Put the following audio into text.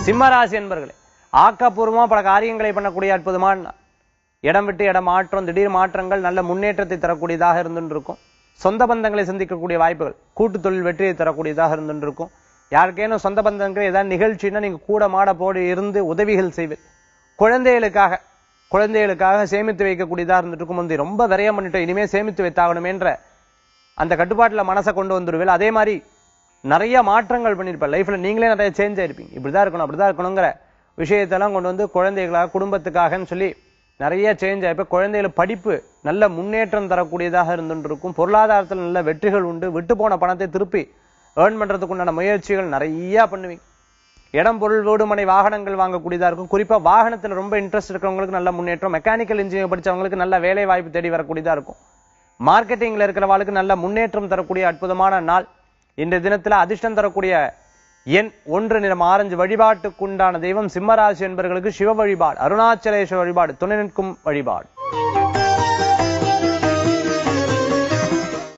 சிம்மராசி என்பர்களே ஆக்கப்பூர்வமா பல காரியங்களை பண்ணக்கூடிய அற்புதமான நாள். இடம் விட்டு இடம் மாற்றம் திடீர் மாற்றங்கள் நல்ல முன்னேற்றத்தை தரக்கூடியதாக இருந்துட்டு இருக்கும் சொந்த பந்தங்களை சந்திக்கக்கூடிய வாய்ப்புகள் கூட்டு தொழில் வெற்றியை தரக்கூடியதாக இருந்துட்டு இருக்கும் யாருக்கேனும் சொந்த பந்தங்கள் ஏதாவது நிகழ்ச்சின்னா நீங்க கூட மாட போடி இருந்து உதவிகள் செய்வீர் குழந்தைகளுக்காக குழந்தைகளுக்காக சேமித்து வைக்கக்கூடியதாக இருந்துட்டு இருக்கும் முந்தைய ரொம்ப விரயம் பண்ணிட்டோம் இனிமே சேமித்து வைத்தாகணுமேன்ற அந்த கட்டுப்பாட்டுல மனசை கொண்டு வந்துடுவேன் அதே மாதிரி நிறைய மாற்றங்கள் பண்ணிருப்பேன் லைஃப்ல நீங்களே நிறைய சேஞ்ச் ஆயிருப்பீங்க இப்படிதான் இருக்கணும் அப்படிதான் இருக்கணுங்கிற விஷயத்தெல்லாம் கொண்டு வந்து குழந்தைகளாக குடும்பத்துக்காகன்னு சொல்லி நிறைய சேஞ்ச் ஆயிருப்ப குழந்தைகள் படிப்பு நல்ல முன்னேற்றம் தரக்கூடியதாக இருந்துட்டு இருக்கும் பொருளாதாரத்தில் நல்ல வெற்றிகள் உண்டு விட்டு போன பணத்தை திருப்பி ஏர்ன் பண்றதுக்கு உண்டான முயற்சிகள் நிறைய பண்ணுவீங்க இடம் பொருள் வீடு மனை வாகனங்கள் வாங்கக்கூடியதா இருக்கும் குறிப்பா வாகனத்துல ரொம்ப இன்ட்ரெஸ்ட் இருக்கிறவங்களுக்கு நல்ல முன்னேற்றம் மெக்கானிக்கல் இன்ஜினியர் படிச்சவங்களுக்கு நல்ல வேலை வாய்ப்பு தேடி வரக்கூடியதா இருக்கும் மார்க்கெட்டிங்ல இருக்கிறவங்களுக்கு நல்ல முன்னேற்றம் தரக்கூடிய அற்புதமான நாள் இன்றைய தினத்துல அதிர்ஷ்டம் தரக்கூடிய எண் ஒன்று நிறம் ஆரஞ்சு வழிபாட்டுக்குண்டான தெய்வம் சிம்மராசி என்பவர்களுக்கு சிவ வழிபாடு அருணாச்சலேஸ்வர வழிபாடு துணை நிற்கும் வழிபாடு